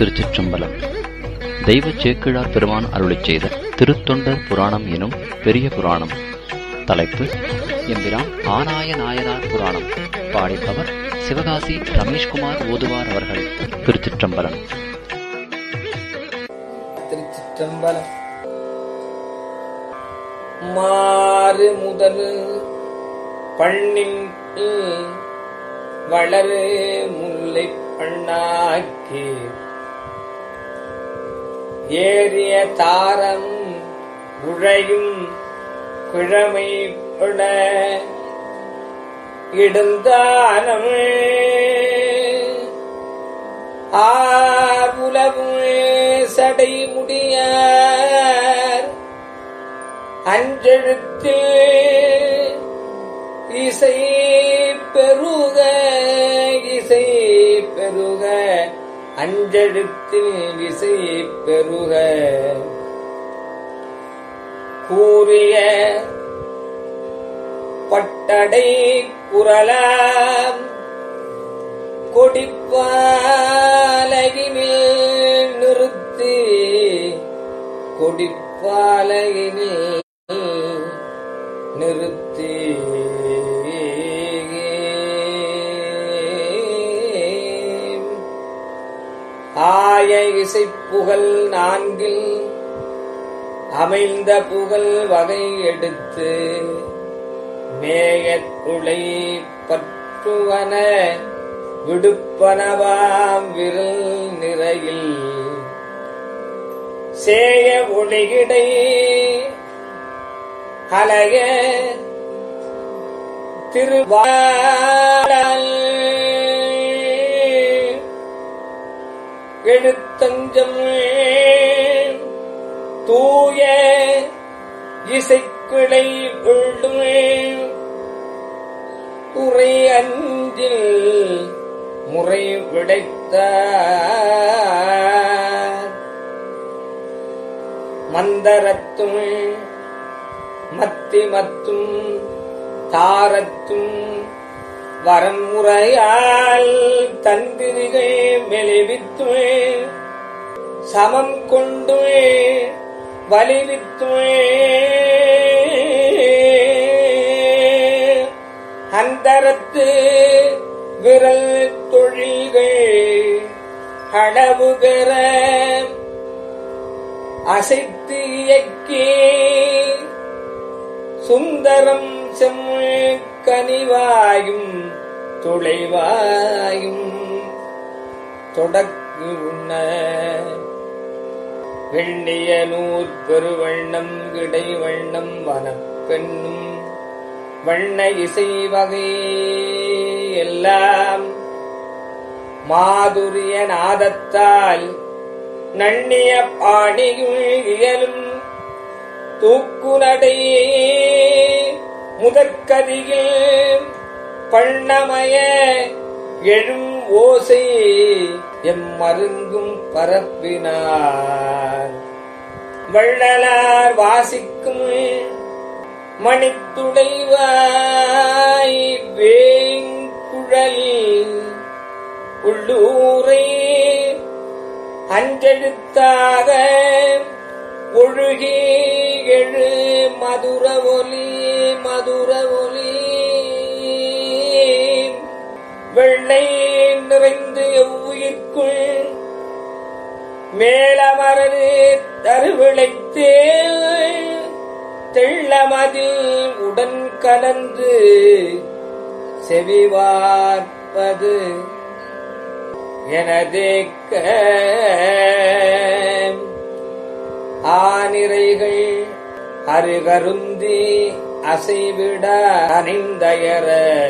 திருச்சிற்றம்பலம் தெய்வ சேக்கிழார் பெருமான் அருளிச் செய்த திருத்தொண்டர் புராணம் எனும் பெரிய புராணம் தலைப்பு எம்பிரான் ஆனாய நாயனார் புராணம் பாடிப்பவர் சிவகாசி ரமேஷ்குமார் ஓதுவார் அவர்கள் திருச்சிற்றம்பலம் திருச்சிற்றம்பலம் மாறு முதல் பண்ணின் வளரு முல்லை பண்ணாக்கி ஏறிய தாரம் உழையும் கிழமை புட இடுந்தானம் ஆவுலவும் சடை முடியார் அஞ்செழுத்து இசை பெருக இசை பெருக அஞ்செழுத்தில் இசை பெருக கூறிய பட்டடை குரலாம் கொடிப்பாலையினில் நிறுத்தி கொடிப்பாலையினில் நிறுத்தி ஆய இசைப்புகழ் நான்கில் அமைந்த புகழ் வகை எடுத்து மேயத்துளை பற்றுவன விடுப்பனவாம் விரல் நிறையில் சேய ஒளிகிடை அலைய திருவாடல் எழுத்தஞ்சம் தூய இசைக்கிளை உள்ளும் உரை அஞ்சில் முறை விடைத்த மந்தரத்தும் மத்தி மத்தும் தாரத்தும் வரமுறையால் தந்திரிகை மெலிவித்துமே சமம் கொண்டுமே வலிவித்துமே அந்தரத்து விரல் தொழில்கள் அளவுகர அசைத்து இயக்கி சுந்தரம் செம்மு கனிவாயும் துளைவாயும் தொடக்கு உண்ண வெண்ணிய நூற் பெருவண்ணம் கிடைவண்ணம் வனப்பெண்ணும் வண்ண இசை வகை எல்லாம் மாதுரிய நாதத்தால் நன்னிய பாணியும் இயலும் தூக்குநடையே முதற்கதியில் பண்ணமய எழும் ஓசை எம்மருங்கும் பரப்பினார் வள்ளலார் வாசிக்கும் மணித்துடைவாய் வேங்குழல் உள்ளூரை அஞ்செழுத்தாக ஒழுகி எழு மதுர ஒலி மதுர ஒலி வெள்ளை நிறைந்து எவ்வுயிர்க்குள் மேலமரது தருவிளைத்தே தெள்ளமதில் உடன் கலந்து செவிவார்ப்பது எனதேக்க ஆனிரைகள் அருகருந்தி அசைவிட அணிந்தயர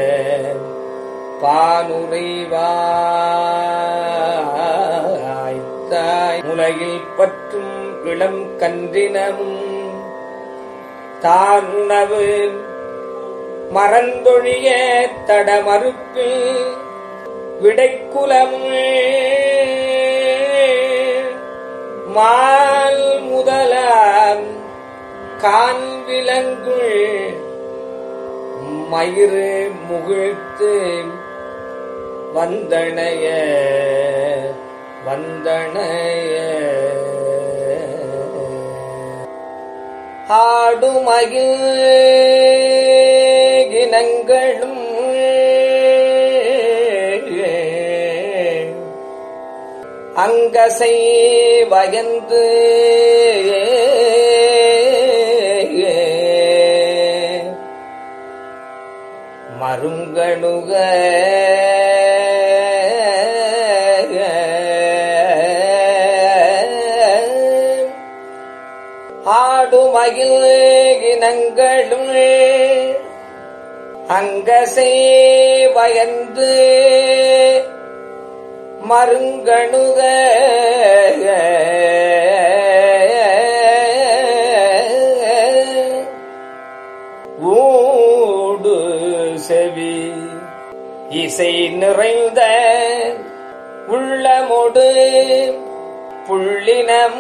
பானுரைவாய்த்தாய் முலையில் பற்றும் இளம் கன்றினமும் தான் உணவு மறந்தொழிய தடமறுப்பில் விடைக்குலமும் மால் முதலாம் கான் விலங்குள் மயிறு முகிழ்த்து வந்தணைய வந்தனைய ஆடுமகிழ் இனங்களும் அங்கசை வயந்து மருங்கணுக ஆடுமகிழ் இனங்களும் அங்கசை வயந்து மருங்கணுக ஊடு செவி இசை நிறைந்த உள்ளமொடு புள்ளினம்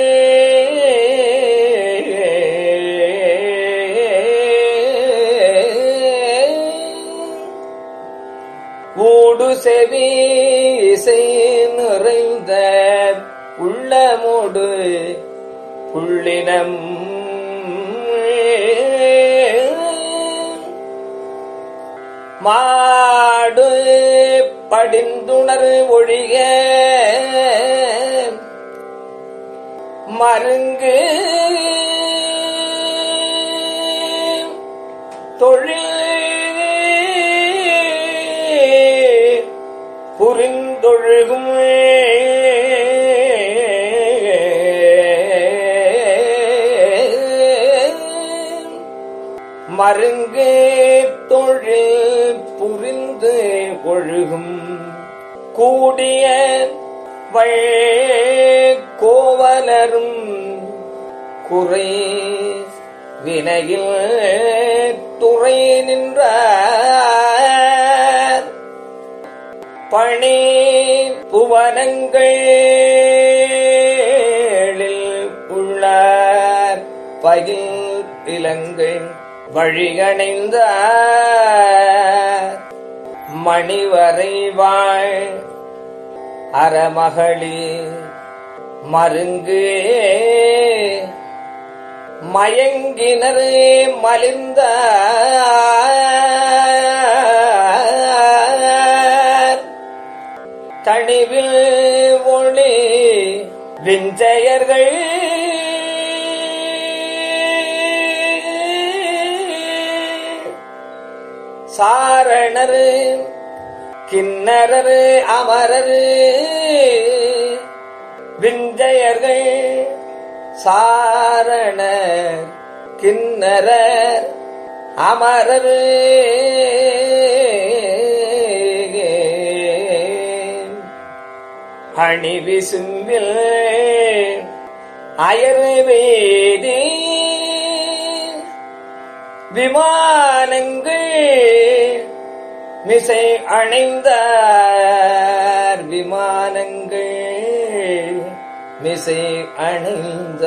ஊடு செவி இசை நிறைந்த உள்ளமோடு புள்ளினம் மாடு படிந்துணர் ஒழிய மருங்கு தொழில் புரிந்தொழுகும் மருங்கு தொழில் புரிந்து ஒழுகும் கூடிய கோவலரும் குறை வினையில் துறை நின்ற பணி புவனங்களில் உள்ள பயில் இலங்கை வழிகணைந்த மணிவரை வாழ் அறமகளி மருங்கு மயங்கினர் மலிந்த தணிவில் ஒளி விஞ்சையர்கள் சாரணர் கிண்ணரர் அமரர் விஞ்சையர்கள் சாரணர் கிண்ணரர் அமரர் அணி விசும்பில் அயர் வேதி விமானங்கள் மிசை அணைந்த விமானங்கள் மிசை அணைந்த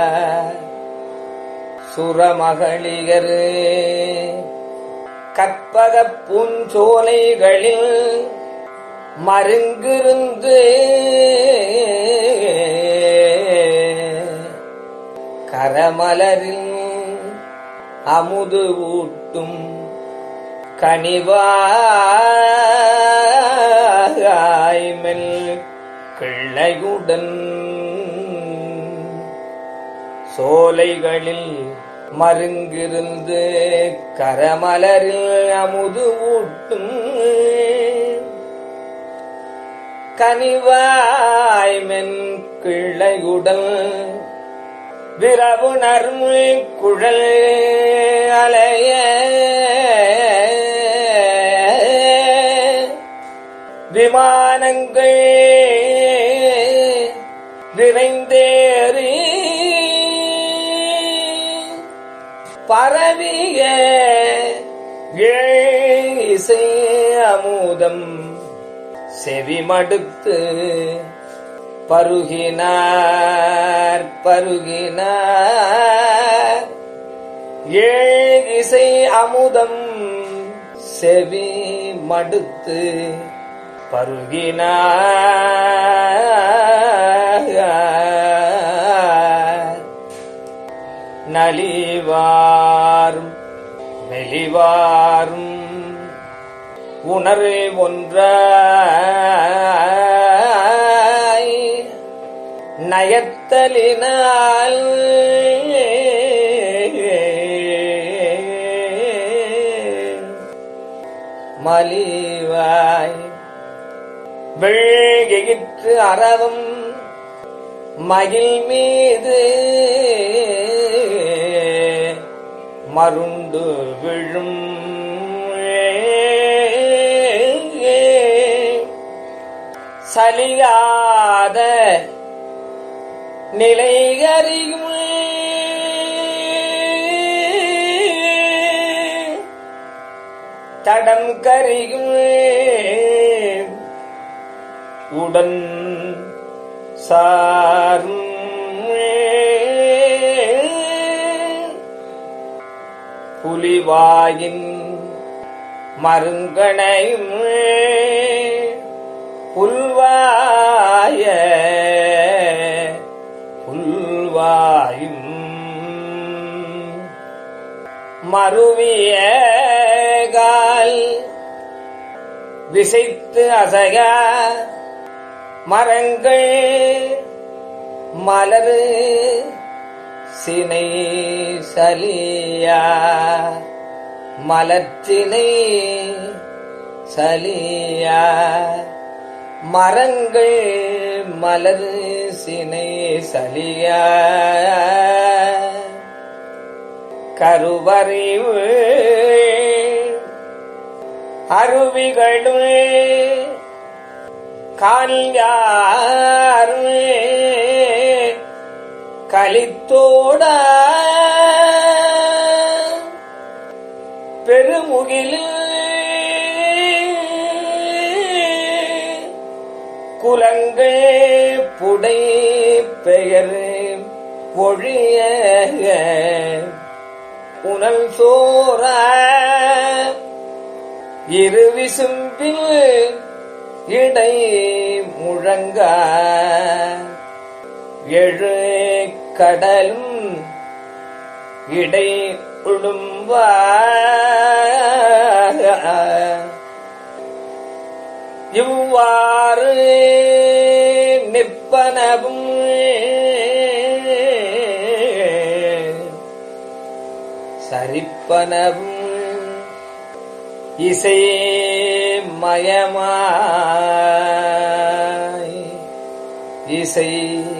சுரமகளிகர் கற்பக பூஞ்சோலைகளில் மருங்கிருந்து கரமலரில் அமுது ஊட்டும் கனிவாய்மெல் கிள்ளையுடன் சோலைகளில் மருங்கிருந்து கரமலரில் அமுது ஊட்டும் கனிவாய்மென் கிள்ளையுடன் விரவுணர் குழல் அலைய விமானங்கள் விரைந்தேறி பரவிய ஏழ் இசை அமுதம் செவிமடுத்து பருகினார் பருகினார் ஏழ் இசை அமுதம் செவி மடுத்து பருகினார் நலிவாரும் மெலிவாரும் உணர்வு ஒன்றாய் நயத்தலினால் மலிவாய் வெள்கிற்று அறவும் மகிழ் மீது மருண்டு விழும் சலியாத நிலைகறியும் தடம் கரியும் உடன் சாரும் புலிவாயின் மருங்கனையும் புல்வாய புல்வாயும் மருவிய கால் விசைத்து அசைய மரங்கள் மலரு சினை சலியா மலர்ச்சினை சலியா மரங்கள் மலர் சினை சலியா கருவறிவு அருவிகளும் கால்யாரும் கலித்தோட பெருமுகிலில் குலங்கள் புடை பெயர் பொழிய உணல் சோர இரு விசும்பில் இடை முழங்க எழு கடலும் இடை உழும்ப இவ்வாறு நிற்பனவும் சரிப்பனவும் இசை மயமாய் இசை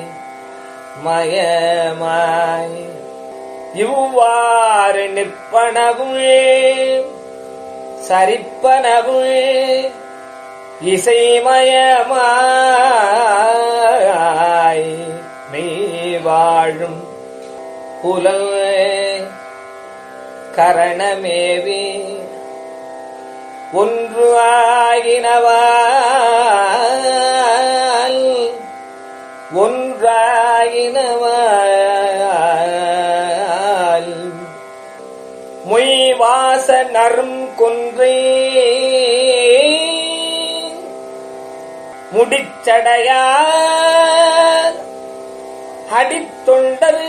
மயமாய் இவ்வாறு நிற்பனவும் சரிப்பனவும் இசைமயமாய் மெய் வாழும் புலல் கரணமேவி ஒன்று ஆகினவால் ஒன்றாகினவால் மொய்வாச நரும் கொன்றே முடிச்சடையா அடித்தொண்டர்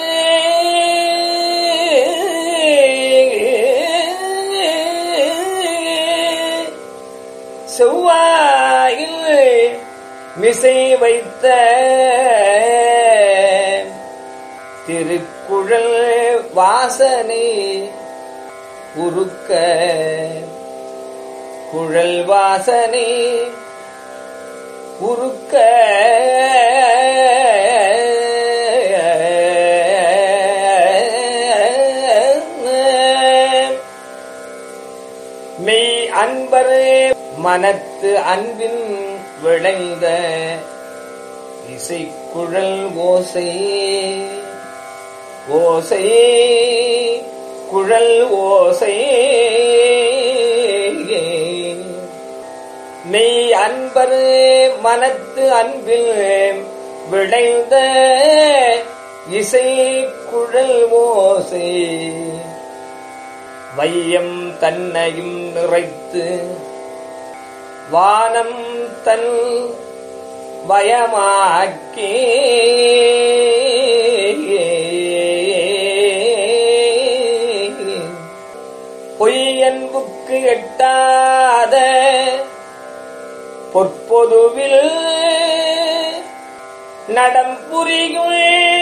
செவ்வாயில் மிசை வைத்த திருக்குழல் வாசனை உருக்க குழல் வாசனை உருக்க மெய் அன்பரே மனத்து அன்பின் விளைந்த இசைக்குழல் ஓசை ஓசை குழல் ஓசை மெய் அன்பர் மனத்து அன்பில் விளைந்த இசை குழல் ஓசை வையம் தன்னையும் நிறைத்து வானம் தன் வயமாக்கி பொய்யன்புக்கு எட்டாத பொற்பொதுவில் நடம் புரியும்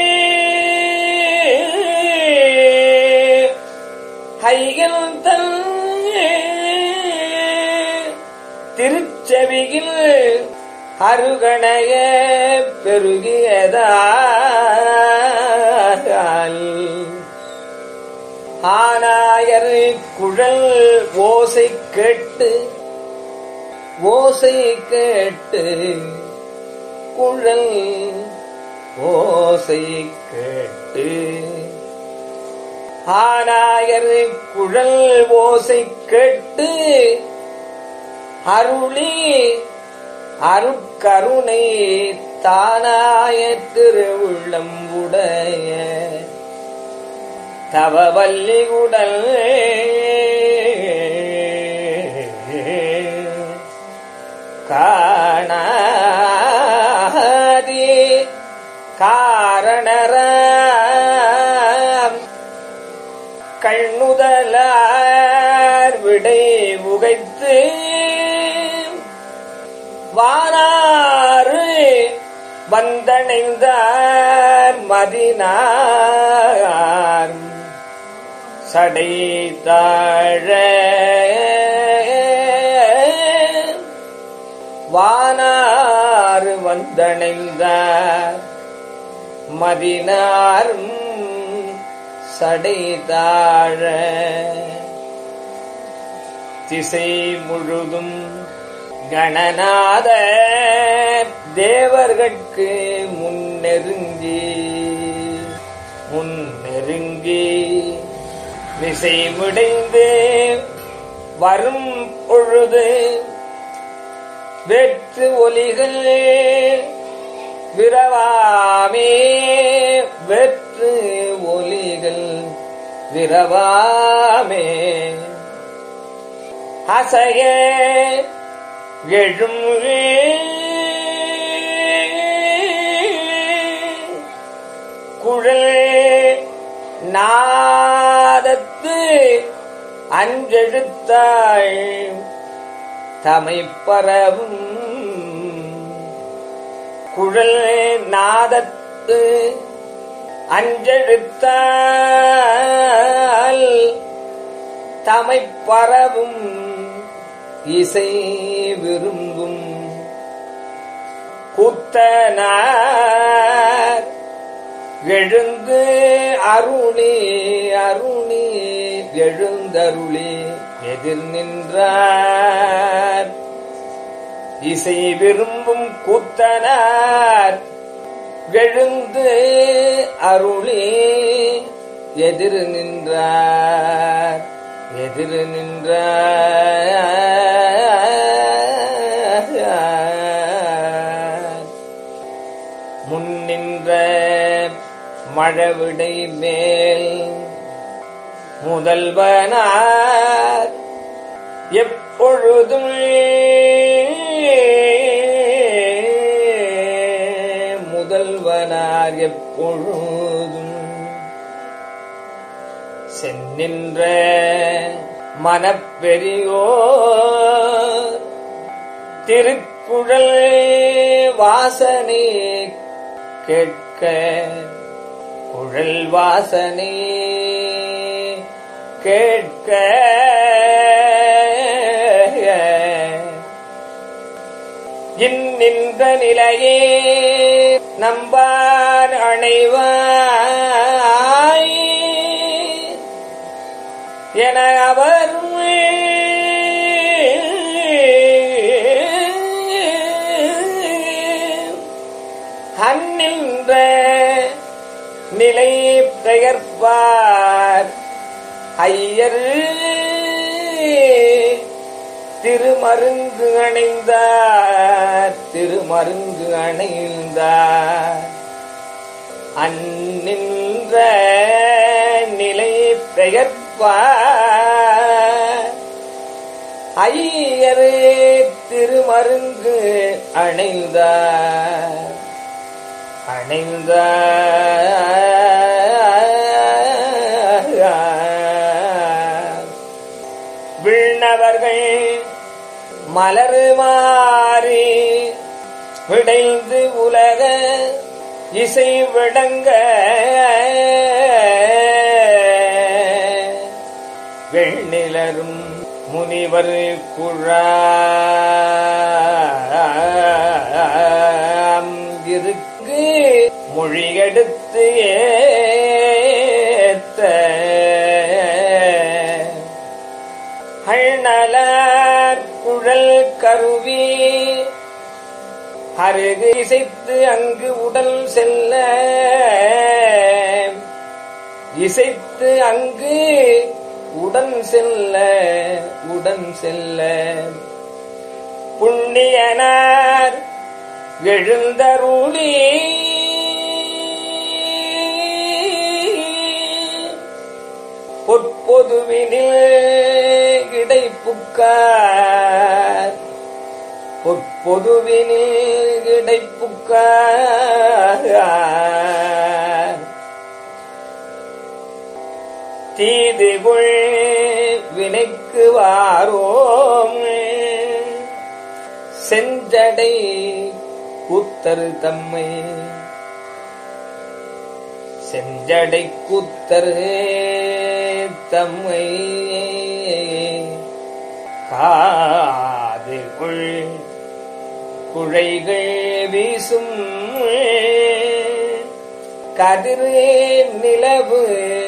ஹைகள் தன் திருச்செவியில் அருகணைய பெருகியதால் ஆனாயர் குழல் ஓசை கேட்டு ஓசை கேட்டு குழல் ஓசை கேட்டு ஆனாயர் குழல் ஓசை கேட்டு அருளி அருட்கருணை தானாய திருவுள்ளம் உடைய தவவல்லி உடல் காணாதி காரணராம் கண்ணுதலார் விடை உகைத்து வாராறு வந்தணைந்தார் மதினார் சடை தாழ வானாறு வந்தணைந்தார் மதினாரும் சடை தாழ திசை முழுதும் கணநாத தேவர்கட்கு முன்னெருங்கி முன்னெருங்கி விசை முடைந்து வரும் பொழுது வெற்று ஒலிகள் விரவாமே வெற்று ஒலிகள் விரவாமே அசைய எழும் குழல் நாதத்து அஞ்செழுத்தாள் தமைப்பரவும் குழல் நாதத்து அஞ்செழுத்தால் தமைப்பரவும் இசை விரும்பும் கூத்தனார் எழுந்து அருளே அருளே எழுந்தருளே எதிர் நின்றார் இசை விரும்பும் கூத்தனார் எழுந்து அருளே எதிர் நின்றார் எதிர் நின்றார் முன் நின்ற மழவிடை மேல் முதல்வனார் எப்பொழுதும் முதல்வனார் எப்பொழுதும் சென்னின்ற மனப்பெரியோர் திருக்குழல் வாசனை கேட்க குழல் வாசனை கேட்க இன்னின்ற நிலையே நம்பார் அணைவாய் என அவரும் அந்நின்ற நிலை பெயர்ப்பார் ஐயர் திருமருங்கு அணைந்தார் திருமருங்கு அணைந்தார் அந்நின்ற நிலை பெயர்ப்பார் ஐயரே திருமருங்கு அணைந்தார் அணைந்த விண்ணவர்கள் மலரு மாறி விடைந்து உலக இசை விடங்க வெண்ணிலரும் முனிவர் குழாம் இருக்கு மொழியெடுத்து ஏத்த அண்ணலார் குழல் கருவி அருகு இசைத்து அங்கு உடல் செல்ல இசைத்து அங்கு உடன் செல்ல உடன் செல்ல புண்ணியனார் எழுந்தருளி பொற்பொதுவினில் இடைப்புக்கார் பொற்பொதுவினில் இடைப்புக்கார் தீதுகுள் வினைக்கு வாரோம் செஞ்சடை கூத்தரு தம்மை செஞ்சடை கூத்தரு தம்மை காதுகுள் குழைகள் வீசும் கதிரே நிலவு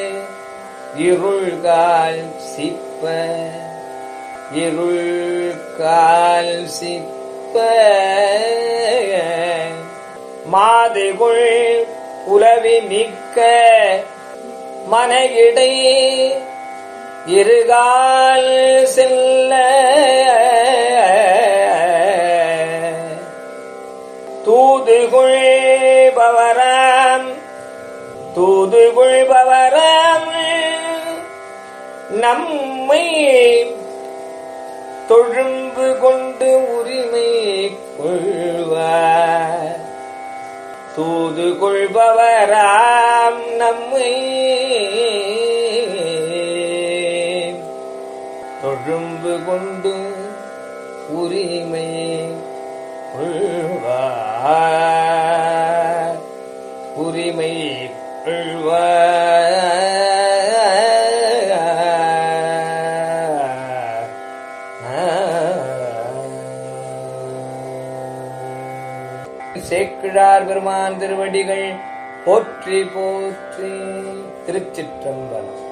இருள்கால் சிப்ப இருள்கால் சிப்ப மாதுகுள் உலவி மிக்க மனையிடை இருகால் செல்ல தூதுகுள் பவராம் தூதுகுள் பவராம் நம்மை தொழும்பு கொண்டு உரிமை கொள்வார் தூது கொள்பவராம் நம்மை தொழும்பு கொண்டு உரிமை கொள்வார் உரிமை கொள்வார் சேக்கிழார் பெருமான் திருவடிகள் போற்றி போற்றி திருச்சிற்றம்பலம்